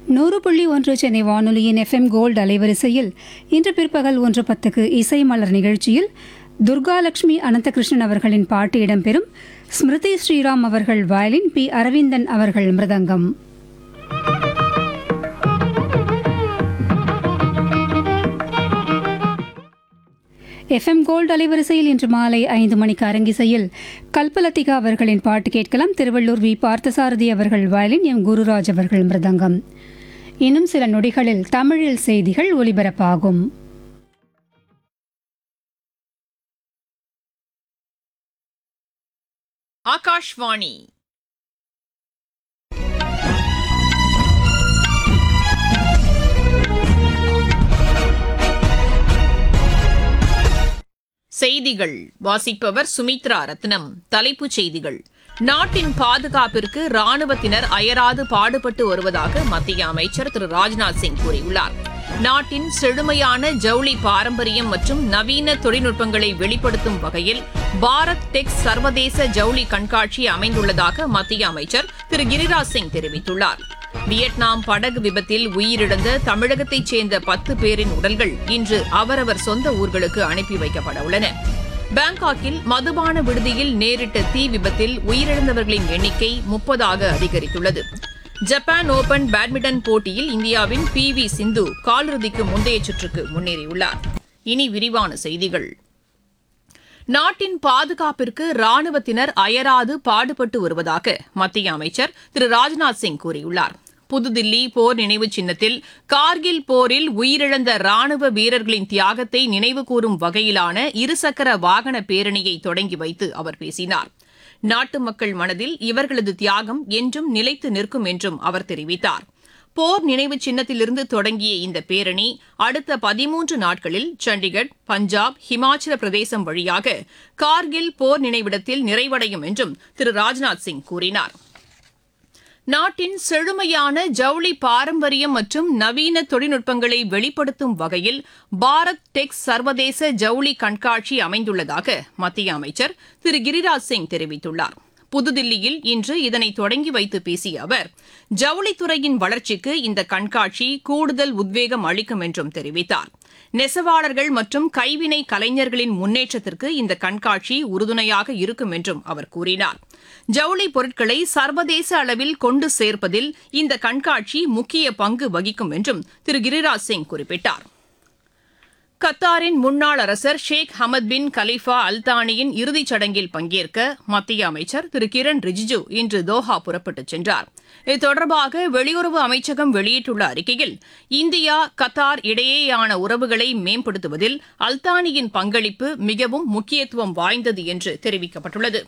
நூறு புள்ளி ஒன்று சென்னை வானொலியின் எஃப்எம் கோல்டு அலைவரிசையில் இன்று பிற்பகல் ஒன்று பத்துக்கு இசை மலர் நிகழ்ச்சியில் துர்காலட்சுமி அனந்தகிருஷ்ணன் அவர்களின் பாட்டு இடம்பெறும் ஸ்மிருதி ஸ்ரீராம் அவர்கள் வயலின் பி அரவிந்தன் அவர்கள் மிருதங்கம் எஃப்எம் கோல்டு அலைவரிசையில் இன்று மாலை ஐந்து மணிக்கு அரங்கிசையில் கல்பலத்திகா அவர்களின் பாட்டு கேட்கலாம் திருவள்ளூர் வி பார்த்தசாரதி அவர்கள் வயலின் எம் குருராஜ் அவர்கள் மிருதங்கம் இன்னும் சில நொடிகளில் தமிழில் செய்திகள் ஒலிபரப்பாகும் ஆகாஷ்வாணி செய்திகள் வாசிப்பவர் சுமித்ரா ரத்னம் தலைப்புச் செய்திகள் நாட்டின் பாதுகாப்பிற்கு ராணுவத்தினர் அயராது பாடுபட்டு வருவதாக மத்திய அமைச்சர் திரு ராஜ்நாத் சிங் கூறியுள்ளார் நாட்டின் செழுமையான ஜவுளி பாரம்பரியம் மற்றும் நவீன தொழில்நுட்பங்களை வெளிப்படுத்தும் வகையில் பாரத் டெக்ஸ் சர்வதேச ஜவுளி கண்காட்சி அமைந்துள்ளதாக மத்திய அமைச்சர் திரு கிரிராஜ் சிங் தெரிவித்துள்ளார் வியட்நாம் படகு விபத்தில் உயிரிழந்த தமிழகத்தைச் சேர்ந்த பத்து பேரின் உடல்கள் இன்று அவரவர் சொந்த ஊர்களுக்கு அனுப்பி வைக்கப்பட உள்ளன பாங்காக்கில் மதுபான விடுதியில் நேரிட்ட தீ விபத்தில் உயிரிழந்தவர்களின் எண்ணிக்கை முப்பதாக அதிகரித்துள்ளது ஜப்பான் ஓபன் பேட்மிண்டன் போட்டியில் இந்தியாவின் பி வி சிந்து காலிறுதிக்கு முந்தைய சுற்றுக்கு முன்னேறியுள்ளார் இனி விரிவான செய்திகள் நாட்டின் பாதுகாப்பிற்கு ராணுவத்தினர் அயராது பாடுபட்டு வருவதாக மத்திய அமைச்சர் திரு ராஜ்நாத் சிங் கூறியுள்ளார் புதுதில்லி போர் நினைவு சின்னத்தில் கார்கில் போரில் உயிரிழந்த ராணுவ வீரர்களின் தியாகத்தை நினைவுகூரும் வகையிலான இருசக்கர வாகன பேரணியை தொடங்கி வைத்து அவர் பேசினார் நாட்டு மக்கள் மனதில் இவர்களது தியாகம் என்றும் நிலைத்து நிற்கும் என்றும் அவர் தெரிவித்தார் போர் நினைவு சின்னத்திலிருந்து தொடங்கிய இந்த பேரணி அடுத்த பதிமூன்று நாட்களில் சண்டிகர் பஞ்சாப் ஹிமாச்சல பிரதேசம் வழியாக கார்கில் போர் நினைவிடத்தில் நிறைவடையும் என்றும் திரு ராஜ்நாத் சிங் கூறினார் நாட்டின் செழுமையான ஜவுளி பாரம்பரியம் மற்றும் நவீன தொழில்நுட்பங்களை வெளிப்படுத்தும் வகையில் பாரத் டெக்ஸ் சர்வதேச ஜவுளி கண்காட்சி அமைந்துள்ளதாக மத்திய அமைச்சர் திரு கிரிராஜ் சிங் தெரிவித்துள்ளார் புதுதில்லியில் இன்று இதனை தொடங்கி வைத்து பேசிய அவர் ஜவுளித்துறையின் வளர்ச்சிக்கு இந்த கண்காட்சி கூடுதல் உத்வேகம் அளிக்கும் என்றும் தெரிவித்தார் நெசவாளர்கள் மற்றும் கைவினை கலைஞர்களின் முன்னேற்றத்திற்கு இந்த கண்காட்சி உறுதுணையாக இருக்கும் என்றும் அவர் கூறினார் ஜவுளி பொருட்களை சர்வதேச அளவில் கொண்டு சேர்ப்பதில் இந்த கண்காட்சி முக்கிய பங்கு வகிக்கும் என்றும் திரு கிரிராஜ் சிங் குறிப்பிட்டார் கத்தாரின் முன்னாள் அரசர் ஷேக் ஹமத் பின் கலீஃபா அல்தானியின் இறுதிச் சடங்கில் பங்கேற்க மத்திய அமைச்சர் திரு கிரண் ரிஜிஜு இன்று தோஹா புறப்பட்டுச் சென்றார் இது தொடர்பாக வெளியுறவு அமைச்சகம் வெளியிட்டுள்ள அறிக்கையில் இந்தியா கத்தார் இடையேயான உறவுகளை மேம்படுத்துவதில் அல்தானியின் பங்களிப்பு மிகவும் முக்கியத்துவம் வாய்ந்தது என்று தெரிவிக்கப்பட்டுள்ளது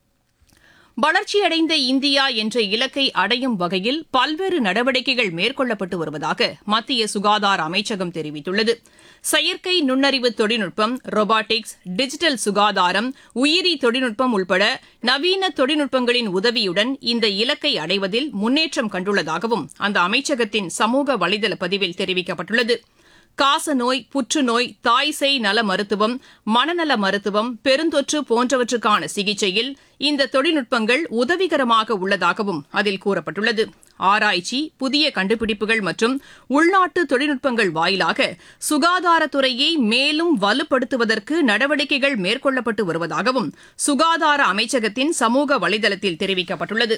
வளர்ச்சியடைந்த இந்தியா என்ற இலக்கை அடையும் வகையில் பல்வேறு நடவடிக்கைகள் மேற்கொள்ளப்பட்டு வருவதாக மத்திய சுகாதார அமைச்சகம் தெரிவித்துள்ளது செயற்கை நுண்ணறிவு தொழில்நுட்பம் ரொபாட்டிக்ஸ் டிஜிட்டல் சுகாதாரம் உயிரி தொழில்நுட்பம் உள்பட நவீன தொழில்நுட்பங்களின் உதவியுடன் இந்த இலக்கை அடைவதில் முன்னேற்றம் கண்டுள்ளதாகவும் அந்த அமைச்சகத்தின் சமூக வலைதள பதிவில் தெரிவிக்கப்பட்டுள்ளது காசநோய் புற்றுநோய் தாய்சேய் நல மருத்துவம் மனநல மருத்துவம் பெருந்தொற்று போன்றவற்றுக்கான சிகிச்சையில் இந்த தொழில்நுட்பங்கள் உதவிகரமாக உள்ளதாகவும் அதில் கூறப்பட்டுள்ளது ஆராய்ச்சி புதிய கண்டுபிடிப்புகள் மற்றும் உள்நாட்டு தொழில்நுட்பங்கள் வாயிலாக சுகாதாரத்துறையை மேலும் வலுப்படுத்துவதற்கு நடவடிக்கைகள் மேற்கொள்ளப்பட்டு வருவதாகவும் சுகாதார அமைச்சகத்தின் சமூக வலைதளத்தில் தெரிவிக்கப்பட்டுள்ளது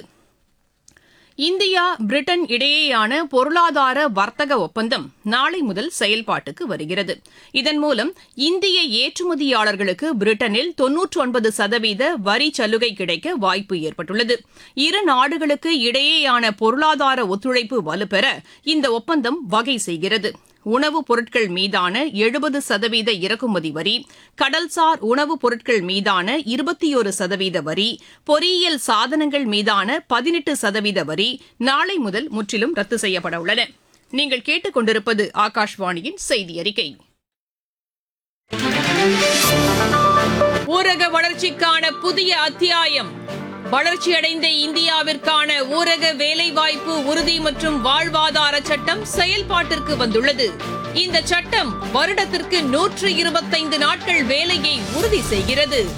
இந்தியா பிரிட்டன் இடையேயான பொருளாதார வர்த்தக ஒப்பந்தம் நாளை முதல் செயல்பாட்டுக்கு வருகிறது இதன் மூலம் இந்திய ஏற்றுமதியாளர்களுக்கு பிரிட்டனில் தொன்னூற்றி ஒன்பது சதவீத வரி சலுகை கிடைக்க வாய்ப்பு ஏற்பட்டுள்ளது இரு நாடுகளுக்கு இடையேயான பொருளாதார ஒத்துழைப்பு வலுப்பெற இந்த ஒப்பந்தம் வகை செய்கிறது உணவுப் பொருட்கள் மீதான எழுபது சதவீத இறக்குமதி வரி கடல்சார் உணவுப் பொருட்கள் மீதான இருபத்தியொரு சதவீத வரி பொறியியல் சாதனங்கள் மீதான பதினெட்டு சதவீத வரி நாளை முதல் முற்றிலும் ரத்து செய்யப்பட உள்ளன நீங்கள் கேட்டுக்கொண்டிருப்பது ஆகாஷ்வாணியின் செய்தி அறிக்கை ஊரக வளர்ச்சிக்கான புதிய அத்தியாயம் வளர்ச்சியடைந்த இந்தியாவிற்கான ஊரக வேலைவாய்ப்பு உறுதி மற்றும் வாழ்வாதார சட்டம் செயல்பாட்டிற்கு வந்துள்ளது இந்த சட்டம் வருடத்திற்கு நூற்று இருபத்தைந்து நாட்கள் வேலையை உறுதி செய்கிறது